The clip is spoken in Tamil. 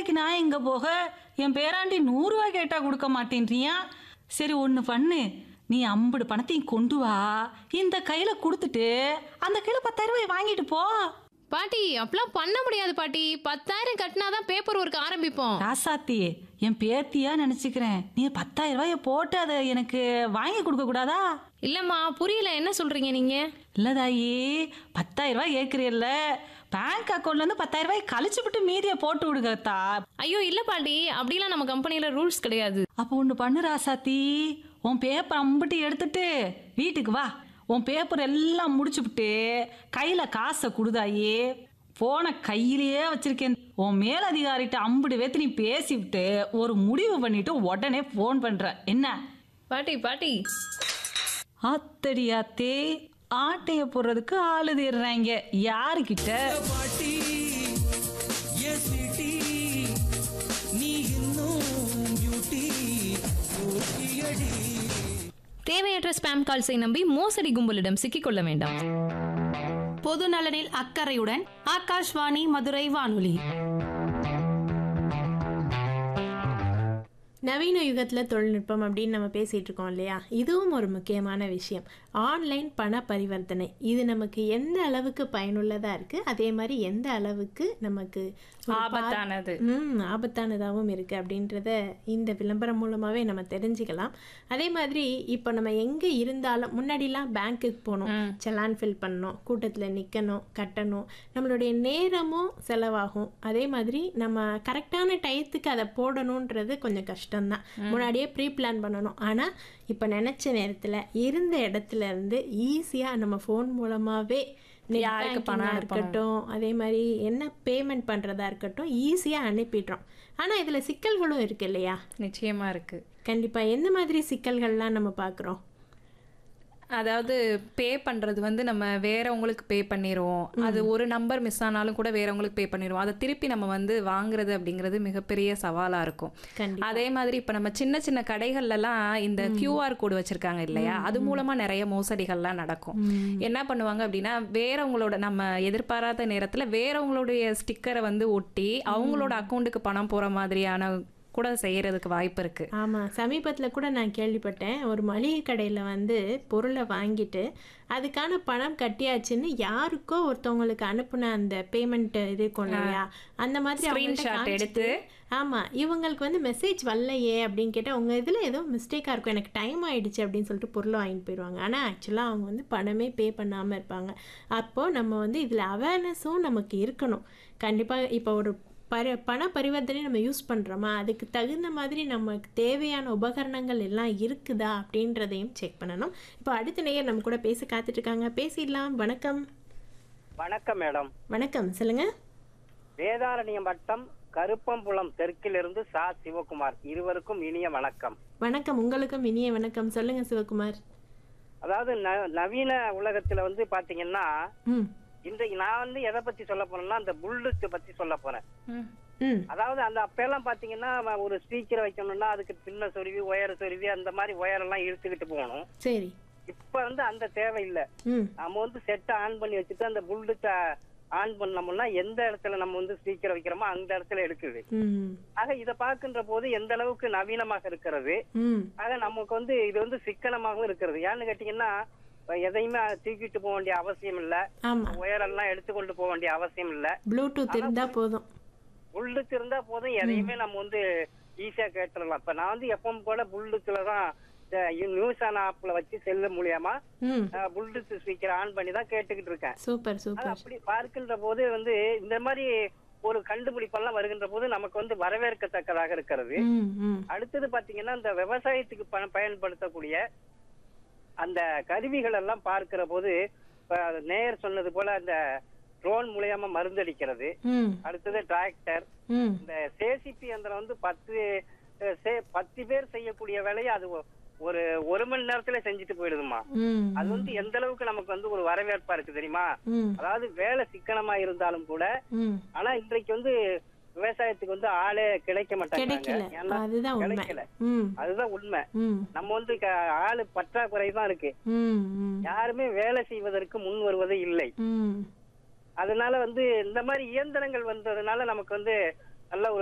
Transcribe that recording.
ரூபாய்க்கு நான் எங்க போக என் பேராண்டி நூறு ரூபாய் கேட்டா கொடுக்க மாட்டேன்றியா சரி ஒன்று பண்ணு நீ ஐம்பது பணத்தையும் கொண்டு வா இந்த கையில கொடுத்துட்டு அந்த கையில பத்தாயிரம் ரூபாய் வாங்கிட்டு போ பாட்டி அப்பெல்லாம் பண்ண முடியாது பாட்டி பத்தாயிரம் கட்டினாதான் பேப்பர் ஒர்க் ஆரம்பிப்போம் ராசாத்தி என் பேத்தியா நினைச்சுக்கிறேன் நீ பத்தாயிரம் ரூபாய போட்டு அதை எனக்கு வாங்கி கொடுக்க கூடாதா இல்லம்மா புரியல என்ன சொல்றீங்க நீங்க இல்லதாயி பத்தாயிரம் ரூபாய் கேட்குறீல்ல பேங்க் அக்கௌண்ட்ல இருந்து பத்தாயிரம் ரூபாய் கழிச்சு விட்டு மீதியை போட்டு விடுங்கத்தா ஐயோ இல்ல பாட்டி அப்படிலாம் நம்ம கம்பெனில ரூல்ஸ் கிடையாது அப்போ ஒன்று பண்ணு ராசாத்தி உன் பேப்பர் அம்பிட்டு எடுத்துட்டு வீட்டுக்கு வா உன் பேப்பர் எல்லாம் முடிச்சுப்புட்டு கையில் காசை கொடுதாயி போன கையிலேயே வச்சிருக்கேன் உன் மேலதிகாரிட்ட அம்புடு வேத்து நீ பேசிவிட்டு ஒரு முடிவு பண்ணிட்டு உடனே ஃபோன் பண்ற என்ன பாட்டி பாட்டி ஆத்தடியாத்தே ஆட்டைய போடுறதுக்கு ஆளு தேடுறாங்க யாருக்கிட்ட பாட்டி என் சிட்டி நீ இன்னும் பியூட்டி அடி தேவையற்ற ஸ்பாம் கால்ஸை நம்பி மோசடி கும்பலிடம் சிக்கிக்கொள்ள வேண்டாம் பொது நலனில் அக்கறையுடன் ஆகாஷ்வாணி மதுரை வானொலி நவீன யுகத்தில் தொழில்நுட்பம் அப்படின்னு நம்ம பேசிகிட்டு இருக்கோம் இல்லையா இதுவும் ஒரு முக்கியமான விஷயம் ஆன்லைன் பண பரிவர்த்தனை இது நமக்கு எந்த அளவுக்கு பயனுள்ளதாக இருக்குது அதே மாதிரி எந்த அளவுக்கு நமக்கு ஒரு பா- ஆபத்தானது. ம் ஆபத்தானதாகவும் இருக்குது அப்படின்றத இந்த விளம்பரம் மூலமாகவே நம்ம தெரிஞ்சுக்கலாம் அதே மாதிரி இப்போ நம்ம எங்கே இருந்தாலும் முன்னாடிலாம் பேங்க்குக்கு போகணும் செலான் ஃபில் பண்ணணும் கூட்டத்தில் நிற்கணும் கட்டணும் நம்மளுடைய நேரமும் செலவாகும் அதே மாதிரி நம்ம கரெக்டான டயத்துக்கு அதை போடணுன்றது கொஞ்சம் கஷ்டம்தான் முன்னாடியே ப்ரீ பிளான் பண்ணணும் ஆனால் இப்போ நினச்ச நேரத்தில் இருந்த இடத்துல இருந்து ஈஸியாக நம்ம ஃபோன் மூலமாகவே யாருக்கு பணம் அனுப்பணும்? இருக்கட்டும் அதே மாதிரி என்ன பேமெண்ட் பண்ணுறதா இருக்கட்டும் ஈஸியாக அனுப்பிடுறோம் ஆனால் இதில் சிக்கல்களும் இருக்கு இல்லையா நிச்சயமா இருக்கு கண்டிப்பாக எந்த மாதிரி சிக்கல்கள்லாம் நம்ம பார்க்குறோம் அதாவது பே பண்றது வந்து நம்ம வேறவங்களுக்கு பே பண்ணிடுவோம் அது ஒரு நம்பர் மிஸ் ஆனாலும் கூட வேறவங்களுக்கு பே பண்ணிடுவோம் அதை திருப்பி நம்ம வந்து வாங்குறது அப்படிங்கிறது மிகப்பெரிய சவாலா இருக்கும் கண்டிப்பா. அதே மாதிரி இப்ப நம்ம சின்ன சின்ன கடைகள்லாம் இந்த கியூஆர் கோடு வச்சிருக்காங்க இல்லையா அது மூலமா நிறைய மோசடிகள்லாம் நடக்கும் என்ன பண்ணுவாங்க அப்படின்னா வேறவங்களோட நம்ம எதிர்பாராத நேரத்துல வேறவங்களுடைய ஸ்டிக்கரை வந்து ஒட்டி அவங்களோட அக்கௌண்ட்டுக்கு பணம் போற மாதிரியான கூட செய்யறதுக்கு வாய்ப்பு இருக்கு ஆமாம் சமீபத்தில் கூட நான் கேள்விப்பட்டேன் ஒரு மளிகை கடையில் வந்து பொருளை வாங்கிட்டு அதுக்கான பணம் கட்டியாச்சுன்னு யாருக்கோ ஒருத்தவங்களுக்கு அனுப்புன அந்த பேமெண்ட் இது இருக்கும் இல்லையா அந்த மாதிரி அவங்கள்ட்ட Screenshot காமிச்சிட்டு, ஆமா இவங்களுக்கு வந்து மெசேஜ் வரலையே அப்படின்னு கேட்டால் உங்கள் இதில் ஏதோ மிஸ்டேக்காக இருக்கும் எனக்கு டைம் ஆயிடுச்சு அப்படின்னு சொல்லிட்டு பொருளை வாங்கிட்டு போயிடுவாங்க ஆனால் ஆக்சுவலாக அவங்க வந்து பணமே பே பண்ணாமல் இருப்பாங்க அப்போது நம்ம வந்து இதில் அவேர்னஸும் நமக்கு இருக்கணும் கண்டிப்பாக இப்போ ஒரு பரி பண பரிவர்த்தனை நம்ம யூஸ் பண்ணுறோமா அதுக்கு தகுந்த மாதிரி நமக்கு தேவையான உபகரணங்கள் எல்லாம் இருக்குதா அப்படின்றதையும் செக் பண்ணணும் இப்போ அடுத்த நேயர் நம்ம கூட பேச காத்துட்டு இருக்காங்க பேசிடலாம் வணக்கம் வணக்கம் மேடம் வணக்கம் சொல்லுங்க வேதாரண்யம் வட்டம் கருப்பம்புலம் தெற்கிலிருந்து சா சிவகுமார் இருவருக்கும் இனிய வணக்கம் வணக்கம் உங்களுக்கும் இனிய வணக்கம் சொல்லுங்க சிவகுமார் அதாவது ந- நவீன உலகத்துல வந்து பாத்தீங்கன்னா ம் இன்றைக்கு நான் வந்து எதை பத்தி சொல்ல போறேன்னா அந்த புல்லுக்கு பத்தி சொல்ல போறேன் ம் அதாவது அந்த அப்பெல்லாம் பாத்தீங்கன்னா நம்ம ஒரு ஸ்பீக்கரை வைக்கணும்னா அதுக்கு பின்ன சொருவி ஒயர் சொருவி அந்த மாதிரி ஒயரெல்லாம் இழுத்துக்கிட்டு போகணும் சரி இப்ப வந்து அந்த தேவை இல்ல ம் நம்ம வந்து செட்டை ஆன் பண்ணி வச்சுட்டு அந்த புல்லுக்க ஆன் பண்ணோம்னா எந்த இடத்துல நம்ம வந்து ஸ்பீக்கரை வைக்கிறோமோ அந்த இடத்துல எடுக்குது ம் ஆக இதை பார்க்கின்ற போது எந்த அளவுக்கு நவீனமாக இருக்கிறது ம் ஆக நமக்கு வந்து இது வந்து சிக்கனமாகவும் இருக்கிறது ஏன்னு கேட்டீங்கன்னா இப்ப எதையுமே தூக்கிட்டு போக வேண்டிய அவசியம் இல்ல ஆமாம் உயரெல்லாம் எடுத்துக்கொண்டு போக வேண்டிய அவசியம் இல்ல ப்ளூடூத் இருந்தால் போதும் புல்லுக்கு இருந்தா போதும் எதையுமே நம்ம வந்து ஈஸியா கேட்டுடலாம் இப்ப நான் வந்து எப்பவும் போல புல்லுக்குல தான் நியூஸ் ஆன் ஆப்ல வச்சு செல்ல மூலியமா ம் புல்டூத் ஸ்பீக்கர் ஆன் பண்ணி தான் கேட்டுக்கிட்டு இருக்கேன் சூப்பர் அது சூப்பர் அப்படி பார்க்கின்ற போது வந்து இந்த மாதிரி ஒரு கண்டுபிடிப்பெல்லாம் வருகின்ற போது நமக்கு வந்து வரவேற்கத்தக்கதாக இருக்கிறது ம் ம் அடுத்தது பாத்தீங்கன்னா இந்த விவசாயத்துக்கு ப- பயன்படுத்தக்கூடிய அந்த கருவிகள் எல்லாம் பார்க்கிற போது இப்ப நேயர் சொன்னது போல அந்த ட்ரோன் மூலியமா மருந்தடிக்கிறது ம் அடுத்தது டிராக்டர் ம் இந்த சேசிபி எந்திரம் வந்து பத்து அஹ், சே- பத்து பேர் செய்யக்கூடிய வேலையை அது ஒ- ஒரு ஒரு மணி நேரத்துல செஞ்சுட்டு போயிடுதுமா ம் அது வந்து எந்த அளவுக்கு நமக்கு வந்து ஒரு வரவேற்பா இருக்கு தெரியுமா ம் அதாவது வேலை சிக்கனமா இருந்தாலும் கூட ம் ஆனா இன்றைக்கு வந்து விவசாயத்துக்கு வந்து ஆளே கிடைக்க மாட்டாங்க கிடைக்கல ஏன்னா அதுதான் உண்மை கிடைக்கல ம் அதுதான் உண்மை ம் நம்ம வந்து க- ஆளு பற்றாக்குறை தான் இருக்கு ம் ம் யாருமே வேலை செய்வதற்கு முன் வருவது இல்லை ம் அதனால வந்து இந்த மாதிரி இயந்திரங்கள் வந்ததுனால நமக்கு வந்து நல்ல ஒரு